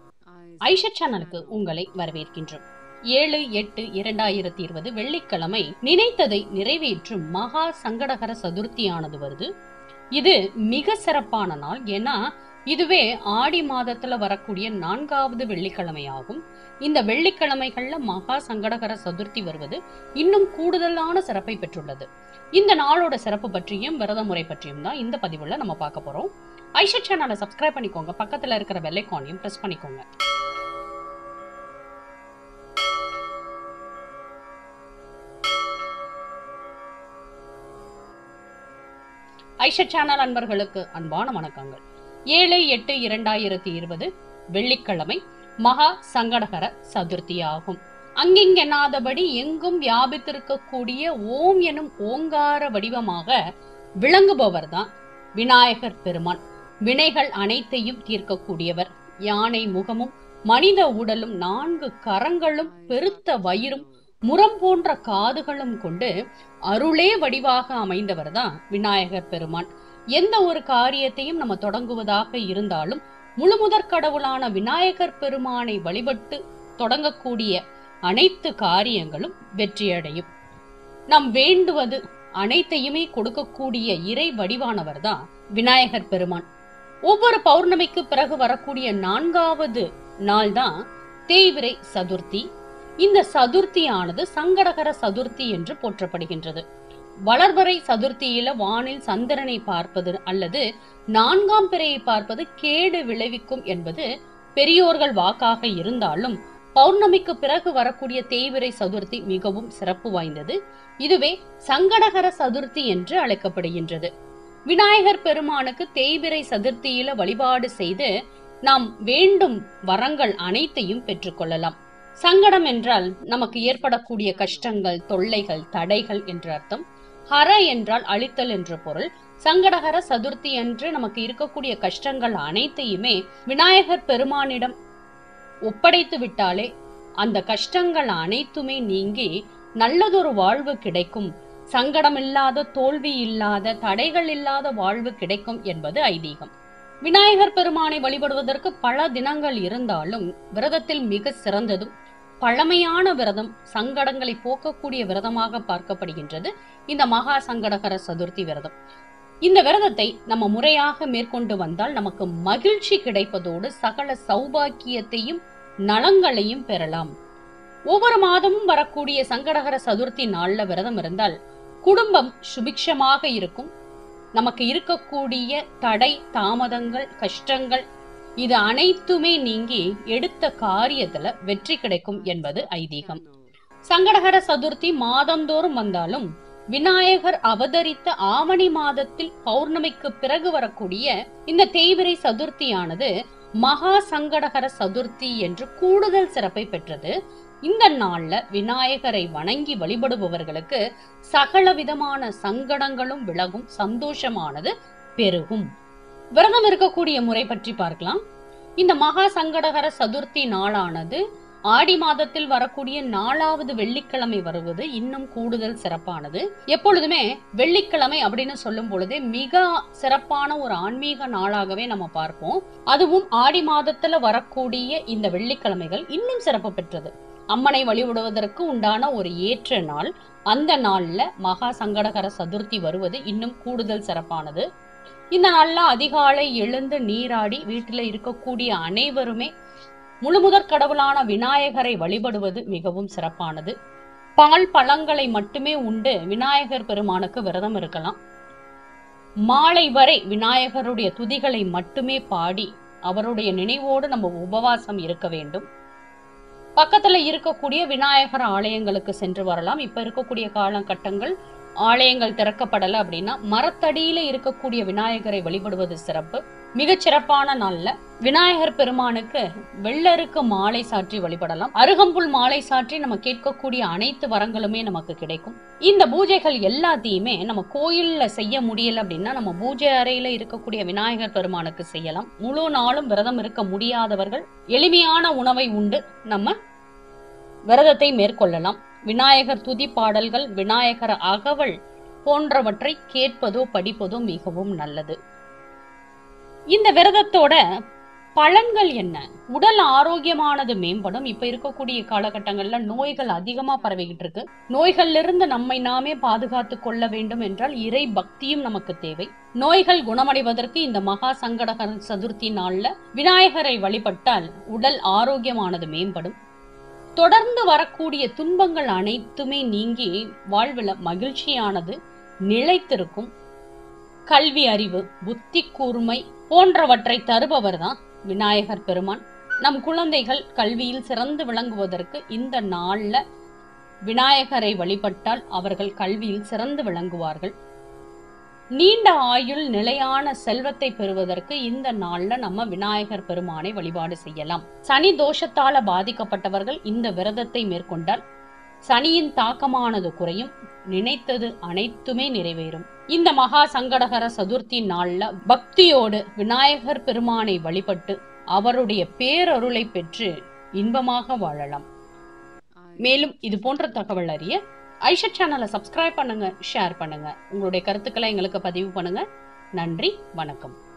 ஐஷா சேனலுக்கு உங்களை வரவேற்கின்றோம் ஏழு எட்டு இரண்டாயிரத்தி இருபது வெள்ளிக்கிழமை நினைத்ததை நிறைவேற்றும் மகா சங்கடகர சதுர்த்தியானது வருது இது மிக சிறப்பான நாள் ஏன்னா இதுவே ஆடி மாதத்துல வரக்கூடிய நான்காவது வெள்ளிக்கிழமை ஆகும் இந்த வெள்ளிக்கிழமைகள்ல மகா சங்கடகர சதுர்த்தி வருவது இன்னும் கூடுதலான சிறப்பை பெற்றுள்ளது இந்த நாளோட சிறப்பு பற்றியும் விரத முறை பற்றியும் தான் இந்த பதிவுல நம்ம பார்க்க போறோம் ஐஷா சேனலை சப்ஸ்கிரைப் பண்ணிக்கோங்க பக்கத்துல இருக்கிற பெல்லைக்கானையும் பிரஸ் பண்ணிக்கோங்க ஐஷா சேனல் அன்பர்களுக்கு அன்பான வணக்கங்கள் ஏழு எட்டு இரண்டாயிரத்தி இருபது வெள்ளிக்கிழமை மகா சங்கடகர சதுர்த்தி ஆகும் அங்கிங்கெனாதபடி எங்கும் வியாபித்திருக்கக்கூடிய ஓம் எனும் ஓங்கார வடிவமாக விளங்குபவர் தான் விநாயகர் பெருமான் வினைகள் அனைத்தையும் தீர்க்கக்கூடியவர் யானை முகமும் மனித உடலும் நான்கு கரங்களும் பெருத்த வயிறும் முரம் போன்ற காதுகளும் கொண்டு அருளே வடிவாக அமைந்தவர் தான் விநாயகர் பெருமான் எந்த ஒரு காரியத்தையும் நம்ம தொடங்குவதாக இருந்தாலும் முழுமுதற் கடவுளான விநாயகர் பெருமானை வழிபட்டு தொடங்கக்கூடிய அனைத்து காரியங்களும் வெற்றியடையும் நாம் வேண்டுவது அனைத்தையுமே கொடுக்கக்கூடிய இறை வடிவானவர் தான் விநாயகர் பெருமான் ஒவ்வொரு பௌர்ணமிக்கு பிறகு வரக்கூடிய நான்காவது நாள் தான் தேய்விரை சதுர்த்தி இந்த சதுர்த்தியானது சங்கடகர சதுர்த்தி என்று போற்றப்படுகின்றது வளர்வரை சதுர்த்தியில வானில் சந்திரனை பார்ப்பது அல்லது நான்காம் பிறையை பார்ப்பது கேடு விளைவிக்கும் என்பது பெரியோர்கள் வாக்காக இருந்தாலும் பௌர்ணமிக்கு பிறகு வரக்கூடிய தேய்விரை சதுர்த்தி மிகவும் சிறப்பு வாய்ந்தது இதுவே சங்கடகர சதுர்த்தி என்று அழைக்கப்படுகின்றது விநாயகர் பெருமானுக்கு தேய்பிரை சதுர்த்தியில வழிபாடு செய்து நாம் வேண்டும் வரங்கள் அனைத்தையும் பெற்றுக்கொள்ளலாம் சங்கடம் என்றால் நமக்கு ஏற்படக்கூடிய கஷ்டங்கள் தொல்லைகள் தடைகள் என்று அர்த்தம் ஹர என்றால் அழித்தல் என்ற பொருள் சங்கடகர சதுர்த்தி என்று நமக்கு இருக்கக்கூடிய கஷ்டங்கள் அனைத்தையுமே விநாயகர் பெருமானிடம் ஒப்படைத்து விட்டாலே அந்த கஷ்டங்கள் அனைத்துமே நீங்கி நல்லதொரு வாழ்வு கிடைக்கும் சங்கடம் இல்லாத தோல்வி இல்லாத தடைகள் இல்லாத வாழ்வு கிடைக்கும் என்பது ஐதீகம் விநாயகர் பெருமானை வழிபடுவதற்கு பல தினங்கள் இருந்தாலும் விரதத்தில் மிக சிறந்ததும் பழமையான விரதம் சங்கடங்களை போக்கக்கூடிய விரதமாக பார்க்கப்படுகின்றது இந்த மகா சங்கடகர சதுர்த்தி விரதம் இந்த விரதத்தை நம்ம முறையாக மேற்கொண்டு வந்தால் நமக்கு மகிழ்ச்சி கிடைப்பதோடு சகல சௌபாக்கியத்தையும் நலங்களையும் பெறலாம் ஒவ்வொரு மாதமும் வரக்கூடிய சங்கடகர சதுர்த்தி நாள்ல விரதம் இருந்தால் குடும்பம் சுபிக்ஷமாக இருக்கும் நமக்கு இருக்கக்கூடிய தடை தாமதங்கள் கஷ்டங்கள் இது அனைத்துமே நீங்கி எடுத்த காரியத்துல வெற்றி கிடைக்கும் என்பது ஐதீகம் சங்கடகர சதுர்த்தி மாதந்தோறும் வந்தாலும் விநாயகர் அவதரித்த ஆவணி மாதத்தில் பௌர்ணமிக்கு பிறகு வரக்கூடிய இந்த தேய்பிரை சதுர்த்தியானது மகா சங்கடகர சதுர்த்தி என்று கூடுதல் சிறப்பை பெற்றது இந்த நாள்ல விநாயகரை வணங்கி வழிபடுபவர்களுக்கு சகல விதமான சங்கடங்களும் விலகும் சந்தோஷமானது பெருகும் விரதம் இருக்கக்கூடிய முறை பற்றி பார்க்கலாம் இந்த மகா சங்கடகர சதுர்த்தி நாளானது ஆடி மாதத்தில் வரக்கூடிய நாலாவது வெள்ளிக்கிழமை வருவது இன்னும் கூடுதல் சிறப்பானது எப்பொழுதுமே வெள்ளிக்கிழமை அப்படின்னு சொல்லும் பொழுதே மிக சிறப்பான ஒரு ஆன்மீக நாளாகவே நம்ம பார்ப்போம் அதுவும் ஆடி மாதத்துல வரக்கூடிய இந்த வெள்ளிக்கிழமைகள் இன்னும் சிறப்பு பெற்றது அம்மனை வழிபடுவதற்கு உண்டான ஒரு ஏற்ற நாள் அந்த நாள்ல மகா சங்கடகர சதுர்த்தி வருவது இன்னும் கூடுதல் சிறப்பானது இந்த நாள்ல அதிகாலை எழுந்து நீராடி வீட்டில் இருக்கக்கூடிய அனைவருமே முழுமுதற் கடவுளான விநாயகரை வழிபடுவது மிகவும் சிறப்பானது பால் பழங்களை மட்டுமே உண்டு விநாயகர் பெருமானுக்கு விரதம் இருக்கலாம் மாலை வரை விநாயகருடைய துதிகளை மட்டுமே பாடி அவருடைய நினைவோடு நம்ம உபவாசம் இருக்க வேண்டும் பக்கத்துல இருக்கக்கூடிய விநாயகர் ஆலயங்களுக்கு சென்று வரலாம் இப்ப இருக்கக்கூடிய காலகட்டங்கள் ஆலயங்கள் திறக்கப்படல அப்படின்னா மரத்தடியில இருக்கக்கூடிய விநாயகரை வழிபடுவது சிறப்பு மிகச் சிறப்பான நாள்ல விநாயகர் பெருமானுக்கு வெள்ளருக்கு மாலை சாற்றி வழிபடலாம் அருகம்புல் மாலை சாற்றி நம்ம கேட்கக்கூடிய அனைத்து வரங்களுமே நமக்கு கிடைக்கும் இந்த பூஜைகள் எல்லாத்தையுமே நம்ம கோயில்ல செய்ய முடியல அப்படின்னா நம்ம பூஜை அறையில இருக்கக்கூடிய விநாயகர் பெருமானுக்கு செய்யலாம் முழு நாளும் விரதம் இருக்க முடியாதவர்கள் எளிமையான உணவை உண்டு நம்ம விரதத்தை மேற்கொள்ளலாம் விநாயகர் துதி பாடல்கள் விநாயகர் அகவல் போன்றவற்றை கேட்பதோ படிப்பதோ மிகவும் நல்லது இந்த விரதத்தோட பலன்கள் என்ன உடல் ஆரோக்கியமானது மேம்படும் இப்ப இருக்கக்கூடிய காலகட்டங்கள்ல நோய்கள் அதிகமா பரவிக்கிட்டு இருக்கு நோய்கள்ல இருந்து நம்மை நாமே பாதுகாத்து கொள்ள வேண்டும் என்றால் இறை பக்தியும் நமக்கு தேவை நோய்கள் குணமடைவதற்கு இந்த மகா சங்கடகர சதுர்த்தி நாள்ல விநாயகரை வழிபட்டால் உடல் ஆரோக்கியமானது மேம்படும் தொடர்ந்து வரக்கூடிய துன்பங்கள் அனைத்துமே நீங்கி வாழ்வுல மகிழ்ச்சியானது நிலைத்திருக்கும் கல்வி அறிவு புத்தி கூர்மை போன்றவற்றை தருபவர் தான் விநாயகர் பெருமான் நம் குழந்தைகள் கல்வியில் சிறந்து விளங்குவதற்கு இந்த நாள்ல விநாயகரை வழிபட்டால் அவர்கள் கல்வியில் சிறந்து விளங்குவார்கள் நீண்ட ஆயுள் நிலையான செல்வத்தை பெறுவதற்கு இந்த நாள்ல நம்ம விநாயகர் பெருமானை வழிபாடு செய்யலாம் சனி தோஷத்தால பாதிக்கப்பட்டவர்கள் இந்த விரதத்தை மேற்கொண்டால் சனியின் தாக்கமானது குறையும் நினைத்தது அனைத்துமே நிறைவேறும் இந்த மகா சங்கடகர சதுர்த்தி நாள்ல பக்தியோடு விநாயகர் பெருமானை வழிபட்டு அவருடைய பேரருளை பெற்று இன்பமாக வாழலாம் மேலும் இது போன்ற தகவல் அறிய ஐஷா சேனலை சப்ஸ்கிரைப் பண்ணுங்க ஷேர் பண்ணுங்க உங்களுடைய கருத்துக்களை எங்களுக்கு பதிவு பண்ணுங்க நன்றி வணக்கம்